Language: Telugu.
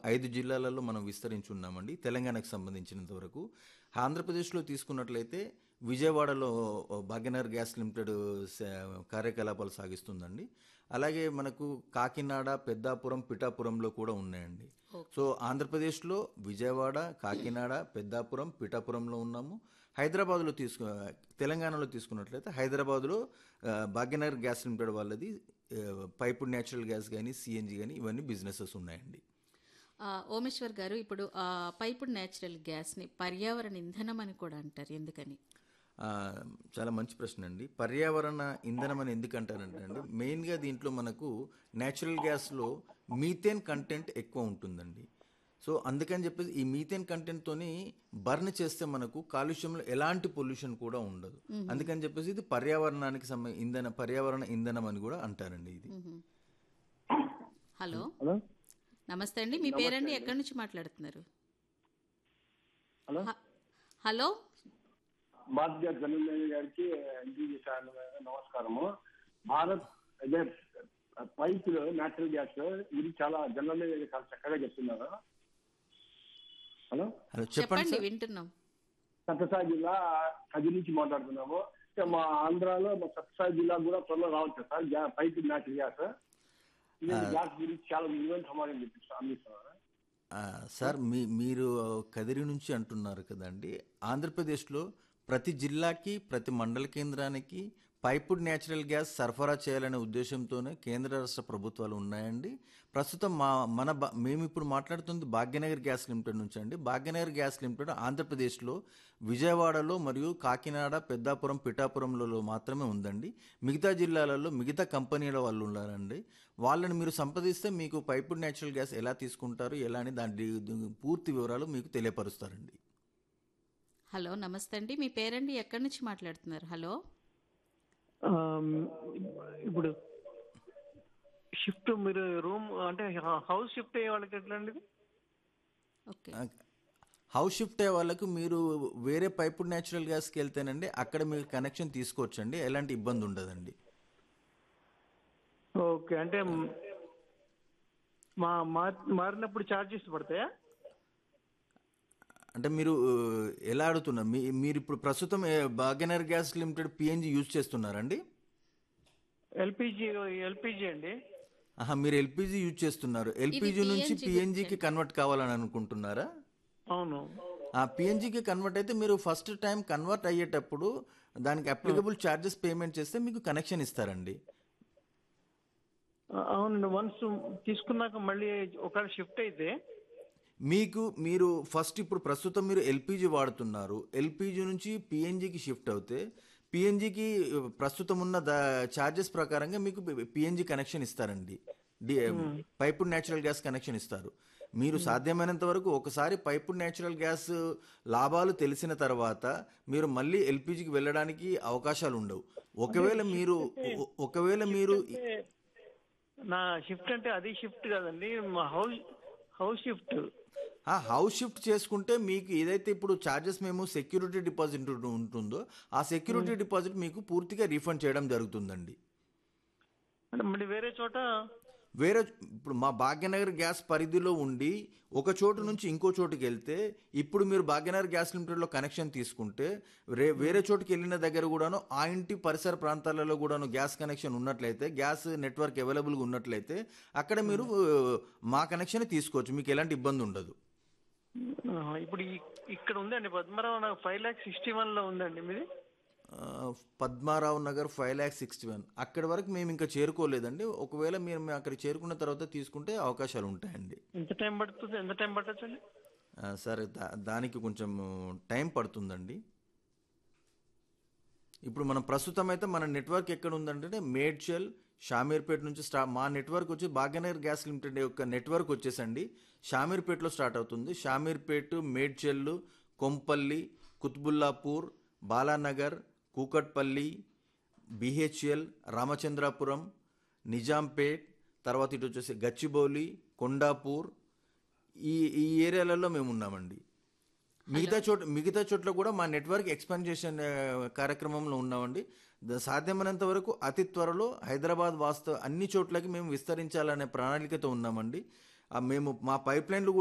ఐదు జిల్లాలలో మనం విస్తరించి ఉన్నామండి తెలంగాణకు సంబంధించినంత వరకు ఆంధ్రప్రదేశ్లో తీసుకున్నట్లయితే విజయవాడలో భాగ్యనగర్ గ్యాస్ లిమిటెడ్ స- కార్యకలాపాలు సాగిస్తుందండి అలాగే మనకు కాకినాడ పెద్దాపురం పిఠాపురంలో కూడా ఉన్నాయండి సో ఆంధ్రప్రదేశ్లో విజయవాడ కాకినాడ పెద్దాపురం పిఠాపురంలో ఉన్నాము హైదరాబాద్లో తీసుకు తెలంగాణలో తీసుకున్నట్లయితే హైదరాబాద్లో ఆ, భాగ్యనగర్ గ్యాస్ లిమిటెడ్ వాళ్ళది పైపు న్యాచురల్ గ్యాస్ కానీ సిఎన్జి కానీ ఇవన్నీ బిజినెసెస్ ఉన్నాయండి ఆ, ఓమేశ్వర్ గారు ఇప్పుడు ఆ పైపుడ్ న్యాచురల్ గ్యాస్ని పర్యావరణ ఇంధనం అని కూడా అంటారు ఎందుకని ఆ, చాలా మంచి ప్రశ్న అండి పర్యావరణ ఇంధనం అని ఎందుకు అంటారంటే అండి మెయిన్గా దీంట్లో మనకు న్యాచురల్ గ్యాస్లో మీథేన్ కంటెంట్ ఎక్కువ ఉంటుందండి సో అందుకని చెప్పేసి ఈ మీథేన్ కంటెంట్తోని బర్న్ చేస్తే మనకు కాలుష్యంలో ఎలాంటి పొల్యూషన్ కూడా ఉండదు అందుకని చెప్పేసి ఇది పర్యావరణానికి సంబంధ ఇంధన పర్యావరణ ఇంధనం అని కూడా అంటారండి ఇది హలో హలో నమస్తే అండి మీ పేరండి ఎక్కడి నుంచి మాట్లాడుతున్నారు హలో హ- హలో భారతీయ జనరల్ గారికి ఎంపీ చేశాను నమస్కారము భారత్ అదే పైప్ న్యాచురల్ గ్యాస్ ఇది చాలా జనరల్ చాలా చక్కగా చెప్తున్నారు హలో హలో చెప్పండి చెప్పండి సార్ వింటున్నాం సత్యసాయి జిల్లా కది నుంచి మాట్లాడుతున్నాము అంటే మా ఆంధ్రాలో మా సత్యసాయి జిల్లా కూడా త్వరలో రావచ్చు సార్ గ్యా- పైప్ న్యాచురల్ గ్యాస్ ఇది గ్యాస్ గురించి చాలా విలువైన సమాధానం చెప్పిస్తాను అందిస్తున్నారు ఆ, సార్ మీ మీరు కదిరి నుంచి అంటున్నారు కదండి ఆంధ్రప్రదేశ్లో ప్రతి జిల్లాకి ప్రతి మండల కేంద్రానికి పైపుడ్ న్యాచురల్ గ్యాస్ సరఫరా చేయాలనే ఉద్దేశంతోనే కేంద్ర రాష్ట్ర ప్రభుత్వాలు ఉన్నాయండి ప్రస్తుతం మా మన బా- మేము ఇప్పుడు మాట్లాడుతుంది భాగ్యనగర్ గ్యాస్ లిమిటెడ్ నుంచి అండి భాగ్యనగర్ గ్యాస్ లిమిటెడ్ ఆంధ్రప్రదేశ్లో విజయవాడలో మరియు కాకినాడ పెద్దాపురం పిఠాపురంలలో మాత్రమే ఉందండి మిగతా జిల్లాలలో మిగతా కంపెనీల వాళ్ళు ఉన్నారండి వాళ్ళని మీరు సంప్రదిస్తే మీకు పైపుడ్ న్యాచురల్ గ్యాస్ ఎలా తీసుకుంటారు ఎలా అని దాని డి- పూర్తి వివరాలు మీకు తెలియపరుస్తారండి హలో నమస్తే అండి మీ పేరండి ఎక్కడి నుంచి మాట్లాడుతున్నారు హలో ఆమ్, ఇప్పుడు షిఫ్ట్ మీరు రూమ్ అంటే హౌస్ షిఫ్ట్ అయ్యే వాళ్ళకి ఎట్లా అండి ఇది? ఓకే హౌస్ షిఫ్ట్ అయ్యే వాళ్ళకు మీరు వేరే పైపుడ్ న్యాచురల్ గ్యాస్కి వెళ్తేనండి అక్కడ మీరు కనెక్షన్ తీసుకోవచ్చండి ఎలాంటి ఇబ్బంది ఉండదండి ఓకే అంటే మ్, మా మార్- మారినప్పుడు ఛార్జెస్ పడతాయా అంటే మీరు ఆ, ఎలా అడుగుతున్నారు మీ మీరు ఇప్పుడు ప్రస్తుతం ఏ, Bhagyanagar gas limited PNG use చేస్తున్నారండి ఎల్పిజి ఎల్పిజి అండి ఆహా మీరు ఎల్పిజి యూజ్ చేస్తున్నారు ఎల్పిజి నుంచి PNG పిఎన్జికి కన్వర్ట్ కావాలని అనుకుంటున్నారా అవును ఆ పిఎన్జికి కన్వర్ట్ అయితే మీరు ఫస్ట్ టైం కన్వర్ట్ అయ్యేటప్పుడు దానికి అప్లికబుల్ ఛార్జెస్ పేమెంట్ చేస్తే మీకు కనెక్షన్ ఇస్తారండి ఆ, అవునండి వన్స్ తీసుకున్నాక మళ్ళీ ఒకవేళ షిఫ్ట్ అయితే మీకు మీరు ఫస్ట్ ఇప్పుడు ప్రస్తుతం మీరు ఎల్పిజి వాడుతున్నారు ఎల్పిజి నుంచి పిఎన్జికి షిఫ్ట్ అవుతే పిఎన్జికి ప్రస్తుతం ఉన్న ద ఛార్జెస్ ప్రకారంగా మీకు పిఎన్జి కనెక్షన్ ఇస్తారండి the piped natural gas connection ఇస్తారు మీరు సాధ్యమైనంత వరకు ఒకసారి పైపుడ్ న్యాచురల్ గ్యాస్ లాభాలు తెలిసిన తర్వాత మీరు మళ్ళీ ఎల్పిజికి వెళ్ళడానికి అవకాశాలు ఉండవు ఒకవేళ మీరు ఒ- ఒకవేళ మీరు అంటే నా షిఫ్ట్ అంటే అది షిఫ్ట్ కాదండి మా హౌస్ హౌస్ షిఫ్ట్ ఆ హౌస్ షిఫ్ట్ చేసుకుంటే మీకు ఏదైతే ఇప్పుడు ఛార్జెస్ మేము సెక్యూరిటీ డిపాజిట్ ఉంటుందో ఆ సెక్యూరిటీ డిపాజిట్ మీకు పూర్తిగా రీఫండ్ చేయడం జరుగుతుందండి అంటే మళ్ళీ వేరే చోట వేరే ఇప్పుడు మా భాగ్యనగర్ గ్యాస్ పరిధిలో ఉండి ఒక చోటు నుంచి ఇంకో చోటుకి వెళ్తే ఇప్పుడు మీరు భాగ్యనగర్ గ్యాస్ లిమిటెడ్లో కనెక్షన్ తీసుకుంటే రే వేరే చోటుకి వెళ్ళిన దగ్గర కూడాను ఆ ఇంటి పరిసర ప్రాంతాలలో కూడాను గ్యాస్ కనెక్షన్ ఉన్నట్లయితే గ్యాస్ నెట్వర్క్ అవైలబుల్గా ఉన్నట్లయితే అక్కడ మీరు ఆ, మా కనెక్షన్ తీసుకోవచ్చు మీకు ఎలాంటి ఇబ్బంది ఉండదు ఆహా, ఇప్పుడు ఈ- ఇక్కడ ఉందండి పద్మరావు నాకు ఫైవ్ ల్యాక్ సిక్స్టీ వన్ లో ఉందండి మీది ఆ, Padmarao Nagar five lakh sixty one అక్కడి వరకు మేము ఇంకా చేరుకోలేదండి ఒకవేళ మీరు మేము అక్కడ చేరుకున్న తర్వాత తీసుకుంటే అవకాశాలు ఉంటాయండి ఎంత టైం పడుతుంది ఎంత టైం పట్టచ్చండి ఆ, సరే దా దానికి కొంచెం టైం పడుతుందండి ఇప్పుడు మనం ప్రస్తుతం అయితే మన నెట్వర్క్ ఎక్కడ ఉందంటే మేడ్చల్ షామీర్పేట నుంచి స్టా మా నెట్వర్క్ వచ్చి భాగ్యనగర్ గ్యాస్ లిమిటెడ్ యొక్క నెట్వర్క్ వచ్చేసండి షామీర్పేటలో స్టార్ట్ అవుతుంది షామీర్పేట మేడ్చల్ కొంపల్లి కుత్బుల్లాపూర్ బాలానగర్ కూకట్పల్లి బిహెచ్ఎల్ రామచంద్రాపురం నిజాంపేట్ తర్వాత ఇటు వచ్చేసి గచ్చిబౌలి కొండాపూర్ ఈ ఈ ఏరియాలలో మేము ఉన్నామండి మిగతా చోట మిగతా చోట్ల కూడా మా నెట్వర్క్ ఎక్స్పాన్షన్ కార్యక్రమంలో ఉన్నామండి ద- సాధ్యమైనంత వరకు అతి త్వరలో హైదరాబాద్ వాస్తవ అన్ని చోట్లకి మేము విస్తరించాలనే ప్రణాళికతో ఉన్నామండి ఆ మేము మా పైప్ లైన్లు కూడా